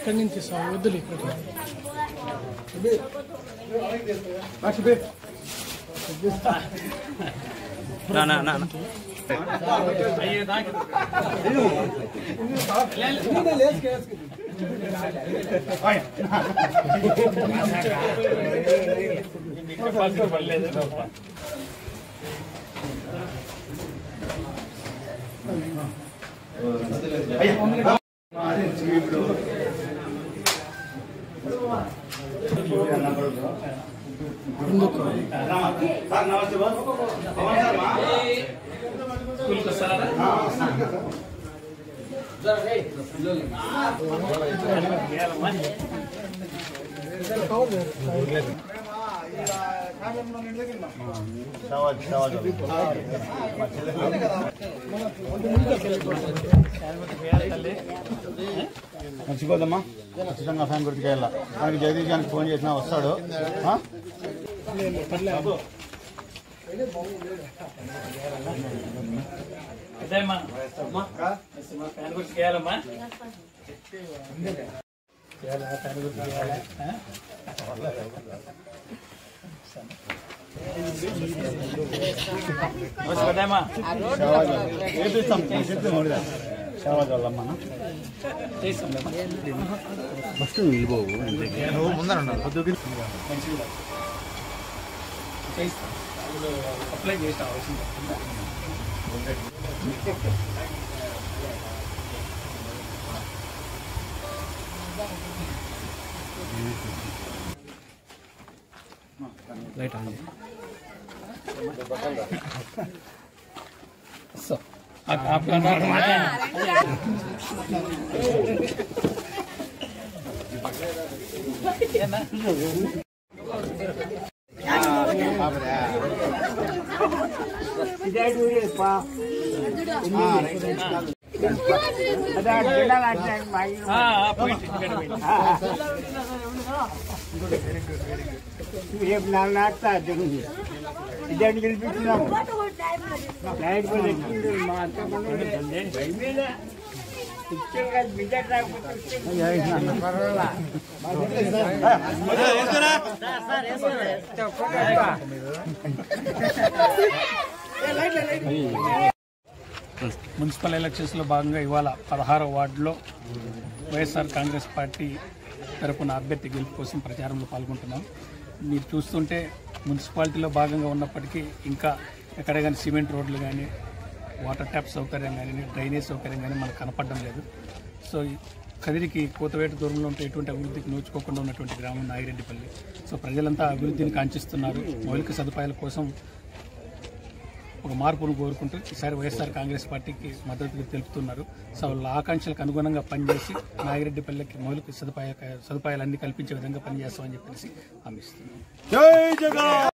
ఇక్కడి నుంచి సార్ వద్దులు ఇక్కడ నా నా నా నా. మర్చిపోదమ్మా ఖచ్చితంగా ఫ్యాన్ గుర్తుకు వెళ్ళా మనకి జగదీష్ గారికి ఫోన్ చేసినా వస్తాడు ఆ? అదేమ్మా అమ్మా ఫ్యాన్ గుర్తు చేయాలమ్మా అదేమ్మా చేపిస్తాం చేపిస్తాం ನೋಡಿದ ಶಾವಾಜ್ వాళ్ళమ్మా ఫస్ట్ నిలిపోవు నువ్వు ముందర అప్లై చేసిన అవసరం లైట్ ఆన్ చేయి. సో आप आपका नाम రేపు నాలుగు నాటుతా జరుగుతుంది ఇద్దరిని గెలిపించినాము నైట్ పోయి ఎక్కింది మా అత్త మున్సిపల్ ఎలక్షన్స్లో భాగంగా ఇవాళ పదహారవ వార్డులో వైఎస్ఆర్ కాంగ్రెస్ పార్టీ తరపున అభ్యర్థి గెలుపు కోసం ప్రచారంలో పాల్గొంటున్నాం మీరు చూస్తుంటే మున్సిపాలిటీలో భాగంగా ఉన్నప్పటికీ ఇంకా ఎక్కడ కానీ సిమెంట్ రోడ్లు కానీ వాటర్ ట్యాప్ సౌకర్యం కానీ డ్రైనేజ్ సౌకర్యం కానీ మనకు కనపడడం లేదు సో ఈ కదిరికి కోతవేట దూరంలో ఉంటే ఎటువంటి అభివృద్ధికి నోచుకోకుండా ఉన్నటువంటి గ్రామం నాగిరెడ్డిపల్లి సో ప్రజలంతా అభివృద్ధిని కాంక్షిస్తున్నారు మౌలిక సదుపాయాల కోసం ఒక మార్పును కోరుకుంటూ ఈసారి వైఎస్ఆర్ కాంగ్రెస్ పార్టీకి మద్దతు తెలుపుతున్నారు సో వాళ్ళ ఆకాంక్షలకు అనుగుణంగా పనిచేసి నాగిరెడ్డిపల్లికి మౌలిక సదుపాయ సదుపాయాలన్నీ కల్పించే విధంగా పనిచేస్తామని చెప్పేసి హామీ ఇస్తున్నాం